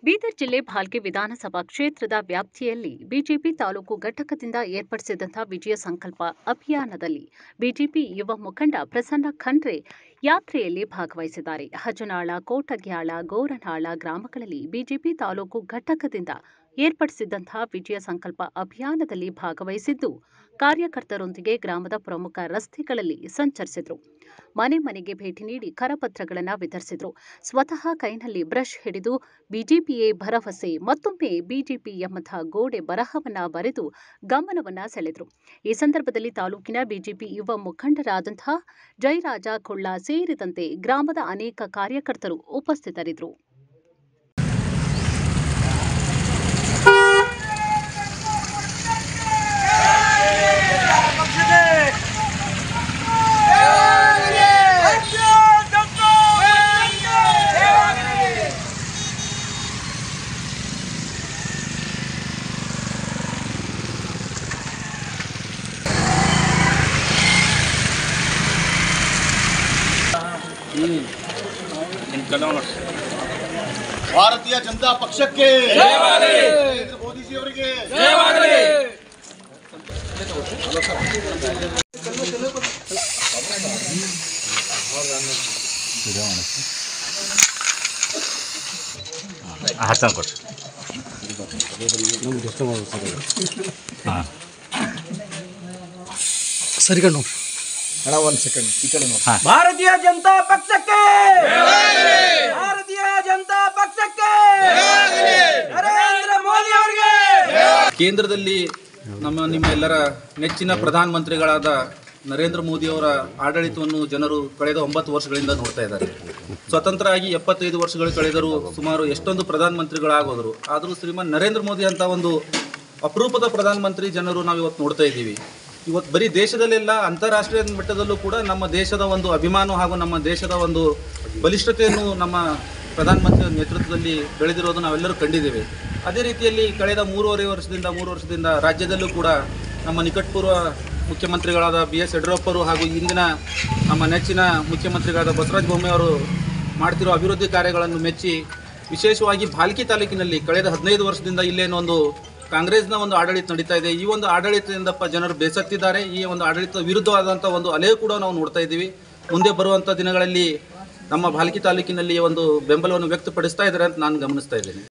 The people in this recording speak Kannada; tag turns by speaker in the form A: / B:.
A: ಬೀದರ್ ಜಿಲ್ಲೆ ಭಾಲ್ಕಿ ವಿಧಾನಸಭಾ ಕ್ಷೇತ್ರದ ವ್ಯಾಪ್ತಿಯಲ್ಲಿ ಬಿಜೆಪಿ ತಾಲೂಕು ಘಟಕದಿಂದ ಏರ್ಪಡಿಸಿದಂಥ ವಿಜಯ ಸಂಕಲ್ಪ ಅಭಿಯಾನದಲ್ಲಿ ಬಿಜೆಪಿ ಯುವ ಮುಖಂಡ ಪ್ರಸನ್ನ ಖಂಡ್ರೆ ಯಾತ್ರೆಯಲ್ಲಿ ಭಾಗವಹಿಸಿದ್ದಾರೆ ಹಜನಾಳ ಕೋಟಗ್ಯಾಳ ಗೋರನಾಳ ಗ್ರಾಮಗಳಲ್ಲಿ ಬಿಜೆಪಿ ತಾಲೂಕು ಘಟಕದಿಂದ ಏರ್ಪಡಿಸಿದ್ದಂಥ ವಿಜಯ ಸಂಕಲ್ಪ ಅಭಿಯಾನದಲ್ಲಿ ಭಾಗವಹಿಸಿದ್ದು ಕಾರ್ಯಕರ್ತರೊಂದಿಗೆ ಗ್ರಾಮದ ಪ್ರಮುಖ ರಸ್ತೆಗಳಲ್ಲಿ ಸಂಚರಿಸಿದರು ಮನೆ ಮನೆಗೆ ಭೇಟಿ ನೀಡಿ ಕರಪತ್ರಗಳನ್ನು ವಿತರಿಸಿದರು ಸ್ವತಃ ಕೈನಲ್ಲಿ ಬ್ರಷ್ ಹಿಡಿದು ಬಿಜೆಪಿಯೇ ಭರವಸೆ ಮತ್ತೊಮ್ಮೆ ಬಿಜೆಪಿ ಎಂಬಂಥ ಗೋಡೆ ಬರಹವನ್ನ ಬರೆದು ಗಮನವನ್ನ ಸೆಳೆದರು ಈ ಸಂದರ್ಭದಲ್ಲಿ ತಾಲೂಕಿನ ಬಿಜೆಪಿ ಯುವ ಮುಖಂಡರಾದಂತಹ ಜಯರಾಜ ಕೊಳ್ಳ ಸೇರಿದಂತೆ ಗ್ರಾಮದ ಅನೇಕ ಕಾರ್ಯಕರ್ತರು ಉಪಸ್ಥಿತರಿದ್ದರು
B: ಭಾರತೀಯ ಜನತಾ ಪಕ್ಷಕ್ಕೆ ನರೇಂದ್ರ ಮೋದಿಜಿ ಅವರಿಗೆ
C: ಹಚ್ಚನ್ ಕೊಡ್ರಿ ಹಾಂ
D: ಸರಿಗಣ್ಣು
E: ಭಾರತೀಯ ಜನತಾ ಪಕ್ಷಕ್ಕೆ ಭಾರತೀಯ ಜನತಾ ಪಕ್ಷಕ್ಕೆ ನರೇಂದ್ರ ಮೋದಿ ಅವರಿಗೆ
F: ಕೇಂದ್ರದಲ್ಲಿ ನಮ್ಮ ನಿಮ್ಮ ಎಲ್ಲರ ನೆಚ್ಚಿನ ಪ್ರಧಾನಮಂತ್ರಿಗಳಾದ ನರೇಂದ್ರ ಮೋದಿ ಅವರ ಆಡಳಿತವನ್ನು ಜನರು ಕಳೆದ ಒಂಬತ್ತು ವರ್ಷಗಳಿಂದ ನೋಡ್ತಾ ಇದ್ದಾರೆ ಸ್ವತಂತ್ರ ಆಗಿ ಎಪ್ಪತ್ತೈದು ವರ್ಷಗಳು ಕಳೆದರೂ ಸುಮಾರು ಎಷ್ಟೊಂದು ಪ್ರಧಾನಮಂತ್ರಿಗಳಾಗೋದ್ರು ಆದರೂ ಶ್ರೀಮಾನ್ ನರೇಂದ್ರ ಮೋದಿ ಅಂತ ಒಂದು ಅಪರೂಪದ ಪ್ರಧಾನಮಂತ್ರಿ ಜನರು ನಾವು ಇವತ್ತು ನೋಡ್ತಾ ಇದ್ದೀವಿ ಇವತ್ತು ಬರೀ ದೇಶದಲ್ಲೆಲ್ಲ ಅಂತಾರಾಷ್ಟ್ರೀಯ ಮಟ್ಟದಲ್ಲೂ ಕೂಡ ನಮ್ಮ ದೇಶದ ಒಂದು ಅಭಿಮಾನ ಹಾಗೂ ನಮ್ಮ ದೇಶದ ಒಂದು ಬಲಿಷ್ಠತೆಯನ್ನು ನಮ್ಮ ಪ್ರಧಾನಮಂತ್ರಿ ನೇತೃತ್ವದಲ್ಲಿ ಬೆಳೆದಿರೋದು ನಾವೆಲ್ಲರೂ ಕಂಡಿದ್ದೇವೆ ಅದೇ ರೀತಿಯಲ್ಲಿ ಕಳೆದ ಮೂರುವರೆ ವರ್ಷದಿಂದ ಮೂರು ವರ್ಷದಿಂದ ರಾಜ್ಯದಲ್ಲೂ ಕೂಡ ನಮ್ಮ ನಿಕಟಪೂರ್ವ ಮುಖ್ಯಮಂತ್ರಿಗಳಾದ ಬಿ ಎಸ್ ಯಡಿಯೂರಪ್ಪರು ಹಾಗೂ ಇಂದಿನ ನಮ್ಮ ನೆಚ್ಚಿನ ಮುಖ್ಯಮಂತ್ರಿಗಳಾದ ಬಸವರಾಜ ಬೊಮ್ಮಾಯಿ ಅವರು ಮಾಡ್ತಿರೋ ಅಭಿವೃದ್ಧಿ ಕಾರ್ಯಗಳನ್ನು ಮೆಚ್ಚಿ ವಿಶೇಷವಾಗಿ ಭಾಲ್ಕಿ ತಾಲೂಕಿನಲ್ಲಿ ಕಳೆದ ಹದಿನೈದು ವರ್ಷದಿಂದ ಇಲ್ಲೇನೊಂದು ಕಾಂಗ್ರೆಸ್ನ ಒಂದು ಆಡಳಿತ ನಡೀತಾ ಇದೆ ಈ ಒಂದು ಆಡಳಿತದಿಂದಪ್ಪ ಜನರು ಬೇಸತ್ತಿದ್ದಾರೆ ಈ ಒಂದು ಆಡಳಿತ ವಿರುದ್ಧವಾದಂಥ ಒಂದು ಅಲೆಯೂ ಕೂಡ ನಾವು ನೋಡ್ತಾ ಇದ್ದೀವಿ ಮುಂದೆ ಬರುವಂಥ ದಿನಗಳಲ್ಲಿ ನಮ್ಮ ಭಾಲ್ಕಿ ತಾಲೂಕಿನಲ್ಲಿ ಒಂದು ಬೆಂಬಲವನ್ನು ವ್ಯಕ್ತಪಡಿಸ್ತಾ ಇದ್ದಾರೆ ಅಂತ ನಾನು ಗಮನಿಸ್ತಾ ಇದ್ದೇನೆ